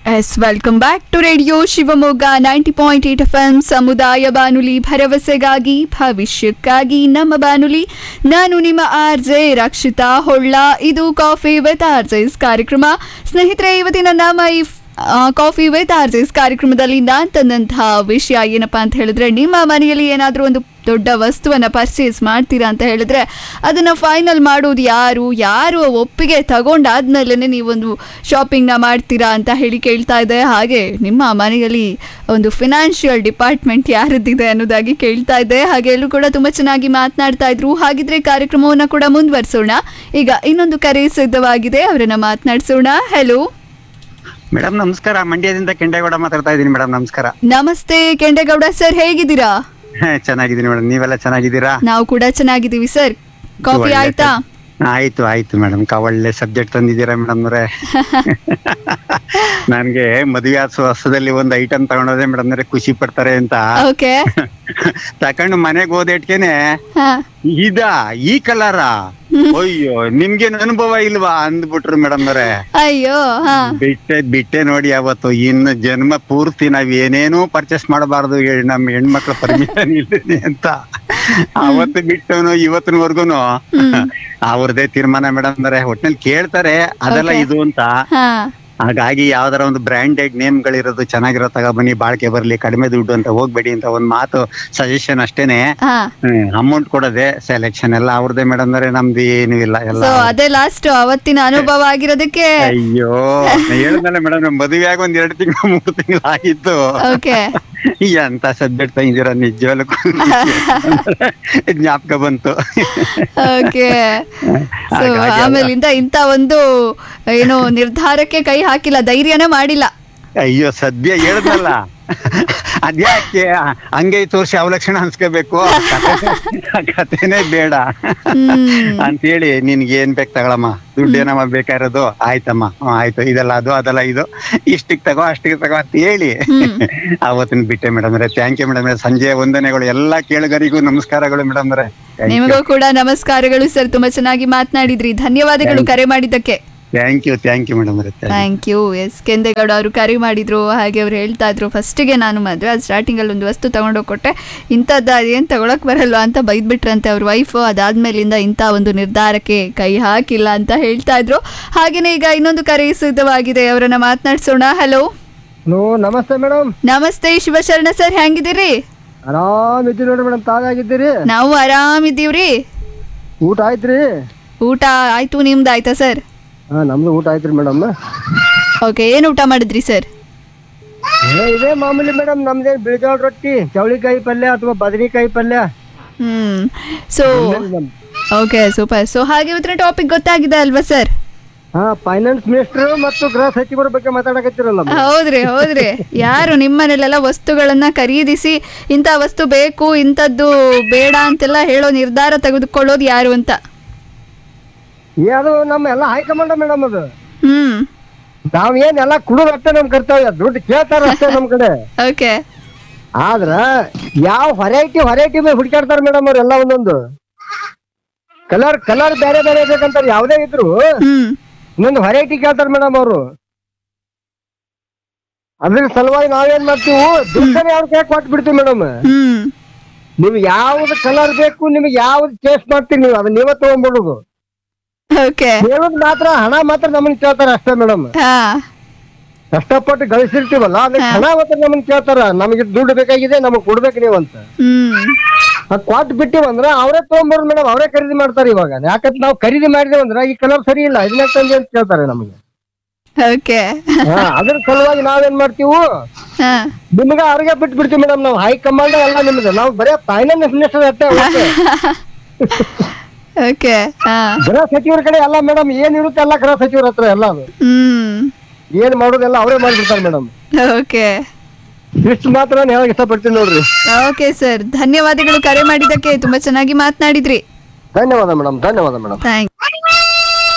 S welcome back to radio Shivamogga ninety point eight F M ಸಮುದಾಯ ಬಾನುಲಿ ಭರವಸೆಗಾಗಿ ಭವಿಷ್ಯಕ್ಕಾಗಿ ನಮ್ಮ ಬಾನುಲಿ ನಾನು ನಿಮ್ಮ ಆರ್ ಜೆ ರಕ್ಷಿತಾ ಹೊಳ್ಳ ಇದು ಕಾಫಿ ವಿತ್ ಆರ್ ಜೆಸ್ ಕಾರ್ಯಕ್ರಮ ಸ್ನೇಹಿತರೆ ಇವತ್ತಿನ ನಮ್ಮ ಈ ಕಾಫಿ ವಿತ್ ಆರ್ ಜೆಸ್ ಕಾರ್ಯಕ್ರಮದಲ್ಲಿ ನಾನು ತಂದಂತಹ ವಿಷಯ ಏನಪ್ಪಾ ಅಂತ ಹೇಳಿದ್ರೆ ನಿಮ್ಮ ಮನೆಯಲ್ಲಿ ಏನಾದರೂ ಒಂದು ದೊಡ್ಡ ವಸ್ತುವನ್ನು ಪರ್ಚೇಸ್ ಮಾಡ್ತೀರಾ ಅಂತ ಹೇಳಿದ್ರೆ ಅದನ್ನು ಫೈನಲ್ ಮಾಡೋದು ಯಾರು ಯಾರು ಒಪ್ಪಿಗೆ ತಗೊಂಡಾದ್ಮೇಲೆ ನೀವೊಂದು ಶಾಪಿಂಗ್ನ ಮಾಡ್ತೀರಾ ಅಂತ ಹೇಳಿ ಕೇಳ್ತಾ ಇದೆ ಹಾಗೆ ನಿಮ್ಮ ಮನೆಯಲ್ಲಿ ಒಂದು ಫಿನಾನ್ಷಿಯಲ್ ಡಿಪಾರ್ಟ್ಮೆಂಟ್ ಯಾರದ್ದಿದೆ ಅನ್ನೋದಾಗಿ ಕೇಳ್ತಾ ಇದೆ ಹಾಗೆ ಎಲ್ಲರೂ ಕೂಡ ತುಂಬ ಚೆನ್ನಾಗಿ ಮಾತನಾಡ್ತಾ ಇದ್ರು ಹಾಗಿದ್ರೆ ಕಾರ್ಯಕ್ರಮವನ್ನು ಕೂಡ ಮುಂದುವರಿಸೋಣ ಈಗ ಇನ್ನೊಂದು ಕರೆ ಸಿದ್ಧವಾಗಿದೆ ಅವರನ್ನ ಮಾತನಾಡಿಸೋಣ ಹೆಲೋ ಮೇಡಮ್ ನಮಸ್ಕಾರ ಮಂಡ್ಯದಿಂದ ಕೆಂಡೇಗೌಡ ಮಾತಾಡ್ತಾ ಇದ್ದೀನಿ ಮೇಡಮ್ ನಮಸ್ಕಾರ ನಮಸ್ತೆ ಕೆಂಡೇಗೌಡ ಸರ್ ಹೇಗಿದ್ದೀರಾ ಚೆನ್ನಾಗಿದ್ದೀನಿ ಮೇಡಮ್ ನೀವೆಲ್ಲ ಚೆನ್ನಾಗಿದ್ದೀರಾ ನಾವು ಕೂಡ ಚೆನ್ನಾಗಿದ್ದೀವಿ ಸರ್ ಕಾಫಿ ಒಳ್ಳೆ ಆಯ್ತಾ ಆಯ್ತು ಆಯ್ತು ಮೇಡಮ್ ಕ ಒಳ್ಳೆ ಸಬ್ಜೆಕ್ಟ್ ತಂದಿದ್ದೀರಾ ಮೇಡಮ್ ಅವರೇ ನನ್ಗೆ ಮದುವೆ ಆದ ಹೊಸದಲ್ಲಿ ಒಂದು ಐಟಮ್ ತಗೊಂಡೋದೆ ಮೇಡಮ್ ಅಂದ್ರೆ ಖುಷಿ ಪಡ್ತಾರೆ ಅಂತ ಓಕೆ ತಕೊಂಡು ಮನೆಗೆ ಹೋದೇಟ್ಗೆನೆ ಹಾ ಇದ ಈ ಕಲರ ಅಯ್ಯೋ ನಿಮ್ಗೇನು ಅನುಭವ ಇಲ್ವಾ ಅಂದ್ಬಿಟ್ರು ಮೇಡಮ್ ಅವರೇ ಅಯ್ಯೋ ಹಾ ಬಿಟ್ಟೆ ಬಿಟ್ಟೆ ನೋಡಿ ಅವತ್ತು ಇನ್ನು ಜನ್ಮ ಪೂರ್ತಿ ನಾವ್ ಏನೇನೂ ಪರ್ಚೇಸ್ ಮಾಡಬಾರ್ದು ನಮ್ ಹೆಣ್ಮಕ್ಳ ಪರ್ಮಿಷನ್ ಇಲ್ದೇನೆ ಅಂತ ಅವತ್ತು ಬಿಟ್ಟವನು ಇವತ್ತಿನವರ್ಗುನು ಅವ್ರದೇ ತೀರ್ಮಾನ ಮೇಡಮ್ ಅಂದ್ರೆ ಒಟ್ನಲ್ಲಿ ಕೇಳ್ತಾರೆ ಅದೆಲ್ಲ Okay. ಇದು ಅಂತ ಹಾ ಹಾಗಾಗಿ ಯಾವ್ದಾರ ಒಂದು ಬ್ರಾಂಡೆಡ್ ನೇಮ್ ಗಳಿರೋದು ಚೆನ್ನಾಗಿರೋ ತಗೊಬನ್ನಿ ಬಾಳ್ಕೆ ಬರ್ಲಿ ಕಡಿಮೆ ದುಡ್ಡು ಅಂತ ಹೋಗ್ಬೇಡಿ ಅಂತ ಒಂದ್ ಮಾತು ಸಜೆಷನ್ ಅಷ್ಟೇನೆ ಹಾ ಅಮೌಂಟ್ ಕೊಡೋದೆ ಸೆಲೆಕ್ಷನ್ ಎಲ್ಲ ಅವ್ರದೇ ಮೇಡಮ್ ಅಂದ್ರೆ ನಮ್ದು ಏನು ಇಲ್ಲ ಎಲ್ಲ ಸೊ ಅದೇ ಲಾಸ್ಟ್ ಅವತ್ತಿನ ಅನುಭವ ಆಗಿರೋದಕ್ಕೆ ಅಯ್ಯೋ ಹೇಳಿದ್ನಲ್ಲ ಮೇಡಮ್ ಮದುವೆ ಆಗಿ ಒಂದ್ ಎರಡು ತಿಂಗಳು ಮೂರು ತಿಂಗಳು ಆಗಿತ್ತು ಓಕೆ ಎಂತ ಸಬ್ಜೆಕ್ಟ್ ತಂದಿರ ನಿಜವಾಗ್ಲೂ ಜ್ಞಾಪಕ ಬಂತು ಓಕೆ ಸೊ ಹಾಗಾಗಿ ಆಮೇಲಿಂದ ಇಂಥ ಒಂದು ಏನು ನಿರ್ಧಾರಕ್ಕೆ ಕೈ ಹಾಕಿಲ್ಲ ಧೈರ್ಯನೇ ಮಾಡಿಲ್ಲ ಅಯ್ಯೋ ಸದ್ಯ ಹೇಳಿದ್ನಲ್ಲ ಅದ್ಯಾಕೆ ಹಂಗೆ ತೋರ್ಸಿ ಅವಲಕ್ಷಣ ಅನ್ಸ್ಕೋಬೇಕು ಆ ಕಥೆನೇ ಬೇಡ ಹ್ಮ್ ಅಂತೇಳಿ ನಿನ್ಗೆ ಏನ್ ಬೇಕು ತಗೊಳಮ್ಮ ದುಡ್ಡು ಏನಮ್ಮ ಬೇಕಾಗಿರೋದು ಆಯ್ತಮ್ಮ ಹ್ಮ್, ಆಯ್ತು ಇದೆಲ್ಲ ಅದು ಅದೆಲ್ಲ ಇದು ಇಷ್ಟಿಗೆ ತಗೋ ಅಷ್ಟಿಗೆ ತಗೋ ಅಂತ ಹೇಳಿ ಅವತ್ತಿನ ಬಿಟ್ಟೆ ಮೇಡಮ್ ಅವ್ರೆ ಥ್ಯಾಂಕ್ ಯು ಮೇಡಮ್ ಸಂಜೆ ವಂದನೆಗಳು ಎಲ್ಲಾ ಕೇಳುಗರಿಗೂ ನಮಸ್ಕಾರಗಳು ಮೇಡಮ್ ಅವ್ರೆ ನಿಮಗೂ ಕೂಡ ನಮಸ್ಕಾರಗಳು ಸರ್ ತುಂಬಾ ಚೆನ್ನಾಗಿ ಮಾತನಾಡಿದ್ರಿ ಧನ್ಯವಾದಗಳು ಕರೆ ಮಾಡಿದ್ದಕ್ಕೆ thank you thank you madam ಅವರೇ ಥ್ಯಾಂಕ್ ಯು ಎಸ್ ಕೆಂದೇಗೌಡ ಅವರು ಕರೆ ಮಾಡಿದ್ರು ಹಾಗೆ ಅವ್ರು ಹೇಳ್ತಾ ಇದ್ರು ಫಸ್ಟಿಗೆ ನಾನು ಮದುವೆ ಅದು ಸ್ಟಾರ್ಟಿಂಗಲ್ಲಿ ಒಂದು ವಸ್ತು ತಗೊಂಡೋಗಿ ಕೊಟ್ಟೆ ಇಂಥದ್ದು ಅದೇನು ತಗೊಳಕ್ ಬರಲ್ವಾ ಅಂತ ಬೈದ್ಬಿಟ್ರಂತೆ ಅವ್ರ ವೈಫು ಅದಾದ್ಮೇಲಿಂದ ಇಂಥ ಒಂದು ನಿರ್ಧಾರಕ್ಕೆ ಕೈ ಹಾಕಿಲ್ಲ ಅಂತ ಹೇಳ್ತಾ ಇದ್ರು ಹಾಗೆಯೇ ಈಗ ಇನ್ನೊಂದು ಕರೆ ಸಿದ್ಧವಾಗಿದೆ ಅವರನ್ನ ಮಾತನಾಡ್ಸೋಣ ಹಲೋ ಹಲೋ ನಮಸ್ತೆ ಮೇಡಮ್ ನಮಸ್ತೆ ಶಿವಶರಣ ಸರ್ ಹೆಂಗಿದ್ದೀರಿ ಆರಾಮ್ ಇದ್ದೀವಿ ನೋಡ್ರಿ ಮೇಡಮ್ ತಾವಾಗಿದ್ದೀರಿ ನಾವು ಆರಾಮಿದ್ದೀವ್ರಿ ಊಟ ಆಯ್ತ್ರಿ ಊಟ ಆಯ್ತು ನಿಮ್ದು ಆಯ್ತಾ ಸರ್ ಹಾ ನಮ್ದು ಊಟ ಆಯ್ತ್ರಿ ಮೇಡಮ್ ಓಕೆ ಏನು ಊಟ ಮಾಡಿದ್ರಿ ಸರ್ ಇದೇ ಮಾಮೂಲಿ ಮೇಡಮ್ ನಮ್ದೇನ್ ಬಿಳಿಜೋಳ ರೊಟ್ಟಿ ಚೌಳಿಕಾಯಿ ಪಲ್ಯ ಅಥವಾ ಬದನೆಕಾಯಿ ಪಲ್ಯ hmm so okay super so ಹಾಗೆ ಇವತ್ತಿನ ಟಾಪಿಕ್ ಗೊತ್ತಾಗಿದೆ ಅಲ್ವಾ ಸರ್ ಹಾ ಫೈನಾನ್ಸ್ ಮಿನಿಸ್ಟರ್ ಮತ್ತು ಗೃಹ ಸಚಿವರ ಬಗ್ಗೆ ಮಾತಾಡಕತ್ತಿರಲ್ಲ madam. ಹೌದ್ರಿ ಹೌದ್ರಿ ಯಾರು ನಿಮ್ಮನೇಲೆಲ್ಲ ವಸ್ತುಗಳನ್ನ ಖರೀದಿಸಿ ಇಂಥ ವಸ್ತು ಬೇಕು ಇಂಥದ್ದು ಬೇಡ ಅಂತೆಲ್ಲ ಹೇಳೋ ನಿರ್ಧಾರ ತೆಗೆದುಕೊಳ್ಳೋದು ಯಾರು ಅಂತ ಏ ಅದು ನಮ್ಮ ಎಲ್ಲ ಹೈಕಮಾಂಡ್ ಮೇಡಮ್ ಅದು ಹ್ಮ್ ನಾವ್ ಏನ್ ಎಲ್ಲ ಕುಡುದು ಅಷ್ಟೇ ನಮ್ ಕರ್ತವ್ಯ ದುಡ್ಡು ಕೇಳ್ತಾರ ಅಷ್ಟೇ ನಮ್ ಕಡೆ ಓಕೆ ಆದ್ರ ಯಾವ ವೆರೈಟಿ ವೆರೈಟಿ ಮೇಲೆ ಹುಡುಕಾಡ್ತಾರ ಮೇಡಮ್ ಅವ್ರು ಎಲ್ಲ ಒಂದೊಂದು ಕಲರ್ ಕಲರ್ ಬೇರೆ ಬೇರೆ ಬೇಕಂತಾರೆ ಯಾವ್ದೇ ಇದ್ರು ಹ್ಮ್ ಇನ್ನೊಂದು ವೆರೈಟಿ ಕೇಳ್ತಾರ ಮೇಡಮ್ ಅವರು ಅದ್ರ ಸಲುವಾಗಿ ನಾವೇನ್ ಮಾಡ್ತೀವಿ ದುಡ್ಡನ್ನ ಅವ್ರ ಕೈ ಕೊಟ್ಟು ಬಿಡ್ತೀವಿ ಮೇಡಮ್ ಹ್ಮ್ ನಿಮ್ಗೆ ಯಾವ್ದು ಕಲರ್ ಬೇಕು ನಿಮ್ಗೆ ಯಾವ್ದು ಟೇಸ್ಟ್ ಮಾಡ್ತೀವಿ ನೀವು ಅದನ್ನ ನೀವೇ ತಗೊಂಡ್ಬಿಡುದು ಓಕೆ ಹೇಳೋದ್ ಮಾತ್ರ ಹಣ ಮಾತ್ರ ನಮ್ಮನ್ನ ಕೇಳ್ತಾರ ಅಷ್ಟೇ ಮೇಡಮ್ ಹಾ ಕಷ್ಟಪಟ್ಟು ಗಳಿಸಿರ್ತೀವಲ್ಲ ಅದಕ್ಕೆ ಹಣ ಮಾತ್ರ ನಮ್ಮನ್ನ ಕೇಳ್ತಾರ ನಮಗೆ ದುಡ್ಡು ಬೇಕಾಗಿದೆ ನಮಗ್ ಕೊಡ್ಬೇಕು ನೀವು ಅಂತ ಹ್ಮ್ ಅದ್ ಕೊಟ್ಟು ಬಿಟ್ಟಿವಂದ್ರ ಅವರೇ ತಗೊಂಡ್ಬರೋದು ಮೇಡಮ್ ಅವರೇ ಖರೀದಿ ಮಾಡ್ತಾರೆ ಇವಾಗ ಯಾಕಂದ್ರೆ ನಾವು ಖರೀದಿ ಮಾಡಿದೇವಂದ್ರ ಈ ಕಲರ್ ಸರಿ ಇಲ್ಲ ಇದನ್ನ ತಂದೆ ಅಂತ ಕೇಳ್ತಾರೆ ನಮಗೆ ಓಕೆ ಹಾ, ಅದ್ರ ಸಲುವಾಗಿ ನಾವೇನ್ ಮಾಡ್ತೀವಿ ಹಾ ನಿಮ್ಗೆ ಅವ್ರಿಗೆ ಬಿಟ್ಟು ಬಿಡ್ತೀವಿ ಮೇಡಮ್ ನಾವು ಹೈ ಕಮಾಂಡ್ ಎಲ್ಲ ನಿಮ್ದು ನಾವು ಬರೇ ಫೈನಾನ್ಸ್ ಮಿನಿಸ್ಟರ್ ಅಷ್ಟೇ ಹೊರ್ತು ಓಕೆ ಹಾ ಗೃಹ ಸಚಿವರ ಕಡೆ ಎಲ್ಲ ಮೇಡಮ್ ಏನ್ ಇರುತ್ತೆ ಎಲ್ಲ ಗೃಹ ಸಚಿವರ ಹತ್ರ ಎಲ್ಲ ಅದು ಹ್ಮ್ ಏನ್ ಮಾಡೋದೆಲ್ಲ ಅವರೇ ಮಾಡ್ಬಿಡ್ತಾರೆ ಮೇಡಮ್ ಓಕೆ ಇಷ್ಟು ಮಾತ್ರ ನಾನು ಹೇಳಕ್ ಇಷ್ಟಪಡ್ತೀನಿ ನೋಡ್ರಿ ಓಕೆ ಸರ್ ಧನ್ಯವಾದಗಳು ಕರೆ ಮಾಡಿದ್ದಕ್ಕೆ ತುಂಬಾ ಚೆನ್ನಾಗಿ ಮಾತನಾಡಿದ್ರಿ ಧನ್ಯವಾದ ಮೇಡಮ್ ಧನ್ಯವಾದ ಮೇಡಮ್ ಥ್ಯಾಂಕ್